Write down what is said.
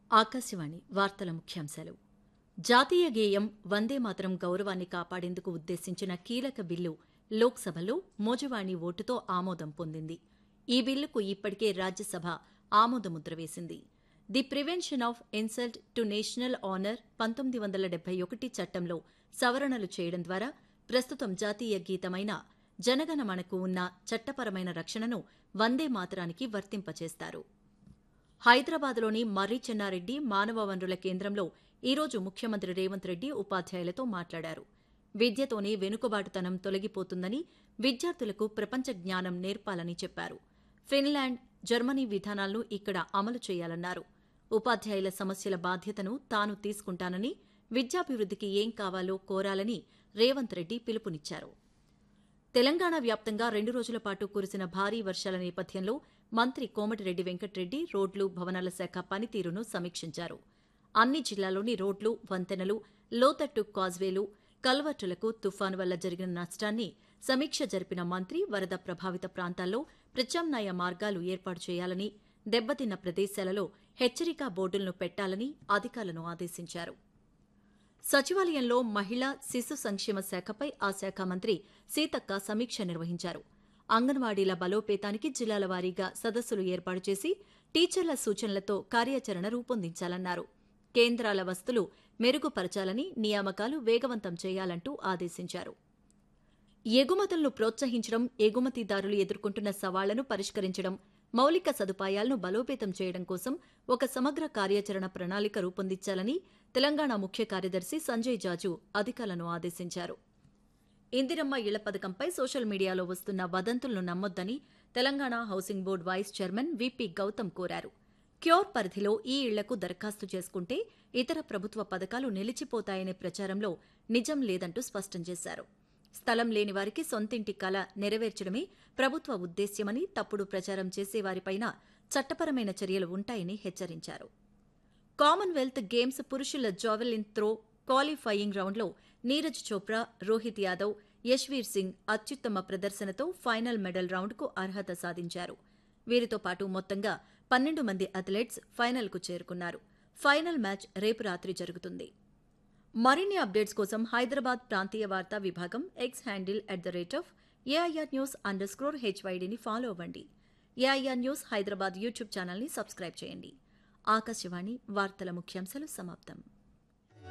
ఆకాశవాణి వార్తల ముఖ్యాంశాలు జాతీయ గేయం వందే మాతరం గౌరవాన్ని కాపాడేందుకు ఉద్దేశించిన కీలక బిల్లు లోక్సభలో మోజువాణి ఓటుతో ఆమోదం పొందింది ఈ బిల్లుకు ఇప్పటికే రాజ్యసభ ఆమోదముద్ర వేసింది the prevention of insult to national honour పంతొమ్మిది వందల డెబ్బై ఒకటి చట్టంలో సవరణలు చేయడం ద్వారా ప్రస్తుతం జాతీయ గీతమైన జనగణమనకు ఉన్న చట్టపరమైన రక్షణను వందే మాతరానికి వర్తింపచేస్తారు హైదరాబాద్లోని మర్రి చెన్నారెడ్డి మానవ వనరుల కేంద్రంలో ఈరోజు ముఖ్యమంత్రి రేవంత్ రెడ్డి ఉపాధ్యాయులతో మాట్లాడారు విద్యతోనే వెనుకబాటుతనం తొలగిపోతుందని విద్యార్థులకు ప్రపంచ జ్ఞానం నేర్పాలని చెప్పారు ఫిన్లాండ్ జర్మనీ విధానాలను ఇక్కడ అమలు చేయాలన్నారు ఉపాధ్యాయుల సమస్యల బాధ్యతను తాను తీసుకుంటానని విద్యాభివృద్ధికి ఏం కావాలో కోరాలని రేవంత్ రెడ్డి పిలుపునిచ్చారు తెలంగాణ వ్యాప్తంగా రెండు రోజుల పాటు కురిసిన భారీ వర్షాల నేపథ్యంలో మంత్రి కోమటిరెడ్డి వెంకటరెడ్డి రోడ్లు భవనాల శాఖ పనితీరును సమీక్షించారు అన్ని జిల్లాల్లోని రోడ్లు వంతెనలు లోతట్టు కాజ్వేలు కల్వర్టులకు తుఫాను వల్ల జరిగిన నష్టాన్ని సమీక్ష జరిపిన మంత్రి వరద ప్రభావిత ప్రాంతాల్లో ప్రత్యామ్నాయ మార్గాలు ఏర్పాటు చేయాలని దెబ్బతిన్న ప్రదేశాలలో హెచ్చరికా బోర్డులను పెట్టాలని అధికారులను ఆదేశించారు సచివాలయంలో మహిళా శిశు సంక్షేమ శాఖపై ఆ శాఖ మంత్రి సీతక్క సమీక్ష నిర్వహించారు అంగన్వాడీల బలోపేతానికి జిల్లాల వారీగా సదస్సులు ఏర్పాటు చేసి టీచర్ల సూచనలతో కార్యాచరణ రూపొందించాలన్నారు కేంద్రాల వస్తులు మెరుగుపరచాలని నియామకాలు వేగవంతం చేయాలంటూ ఆదేశించారు ఎగుమతులను ప్రోత్సహించడం ఎగుమతిదారులు ఎదుర్కొంటున్న సవాళ్లను పరిష్కరించడం మౌలిక సదుపాయాలను బలోపేతం చేయడం కోసం ఒక సమగ్ర కార్యాచరణ ప్రణాళిక రూపొందించాలని తెలంగాణ ముఖ్య కార్యదర్శి సంజయ్ జాజు అధికారులను ఆదేశించారు ఇందిరమ్మ ఇళ్ల పథకంపై సోషల్ మీడియాలో వస్తున్న వదంతులను నమ్మొద్దని Telangana housing board vice chairman VP Gautam కోరారు క్యూర్ పరిధిలో ఈ ఇళ్లకు దరఖాస్తు చేసుకుంటే ఇతర ప్రభుత్వ పథకాలు నిలిచిపోతాయనే ప్రచారంలో నిజం లేదంటూ స్పష్టం చేశారు స్థలం లేని వారికి సొంతింటి కల నెరవేర్చడమే ప్రభుత్వ ఉద్దేశ్యమని తప్పుడు ప్రచారం చేసేవారిపైన చట్టపరమైన చర్యలు ఉంటాయని హెచ్చరించారు కామన్వెల్త్ గేమ్స్ పురుషుల జావెలిన్ త్రో క్వాలిఫైయింగ్ రౌండ్లో నీరజ్ చోప్రా రోహిత్ యాదవ్ యశ్వీర్ సింగ్ అత్యుత్తమ ప్రదర్శనతో ఫైనల్ మెడల్ రౌండ్కు అర్హత సాధించారు వీరితో పాటు మొత్తంగా పన్నెండు మంది అథ్లెట్స్ ఫైనల్కు చేరుకున్నారు ఫైనల్ మ్యాచ్ రేపు రాత్రి జరుగుతుంది మరిన్ని అప్డేట్స్ కోసం హైదరాబాద్ ప్రాంతీయ వార్తా విభాగం X handle at the rate of AIR news underscore హెచ్వైడీని ఫాలో అవ్వండి ఏఐఆర్ న్యూస్ హైదరాబాద్ యూట్యూబ్ ఛానల్ని సబ్స్క్రైబ్ చేయండి ఆకాశవాణి వార్తల ముఖ్యాంశాలు సమాప్తం